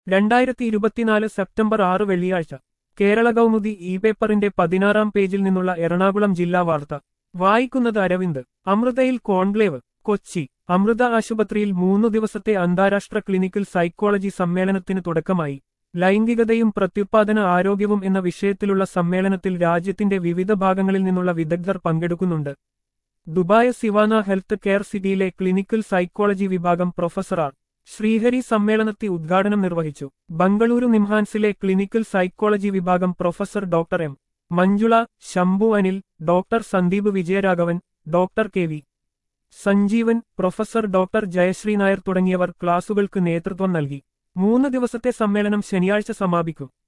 രണ്ടായിരത്തി ഇരുപത്തിനാല് സെപ്റ്റംബർ ആറ് വെള്ളിയാഴ്ച കേരള കൗമുദി ഇ പേപ്പറിന്റെ പതിനാറാം പേജിൽ നിന്നുള്ള എറണാകുളം ജില്ലാ വാർത്ത വായിക്കുന്നത് അരവിന്ദ് അമൃതയിൽ കോൺക്ലേവ് കൊച്ചി അമൃത ആശുപത്രിയിൽ മൂന്നു ദിവസത്തെ അന്താരാഷ്ട്ര ക്ലിനിക്കൽ സൈക്കോളജി സമ്മേളനത്തിന് തുടക്കമായി ലൈംഗികതയും പ്രത്യുത്പാദന ആരോഗ്യവും എന്ന വിഷയത്തിലുള്ള സമ്മേളനത്തിൽ രാജ്യത്തിന്റെ വിവിധ ഭാഗങ്ങളിൽ നിന്നുള്ള വിദഗ്ധർ പങ്കെടുക്കുന്നുണ്ട് ദുബായ് സിവാന ഹെൽത്ത് കെയർ സിറ്റിയിലെ ക്ലിനിക്കൽ സൈക്കോളജി വിഭാഗം പ്രൊഫസർ ആർ ശ്രീഹരി സമ്മേളനത്തെ ഉദ്ഘാടനം നിർവഹിച്ചു ബംഗളൂരു നിംഹാൻസിലെ ക്ലിനിക്കൽ സൈക്കോളജി വിഭാഗം professor doctor M Manjula Shambhu Anil doctor Sandeep Vijayaraghavan doctor K V Sanjeevan professor doctor Jayasree Nair തുടങ്ങിയവർ ക്ലാസുകൾക്ക് നേതൃത്വം നൽകി മൂന്ന് ദിവസത്തെ സമ്മേളനം ശനിയാഴ്ച സമാപിക്കും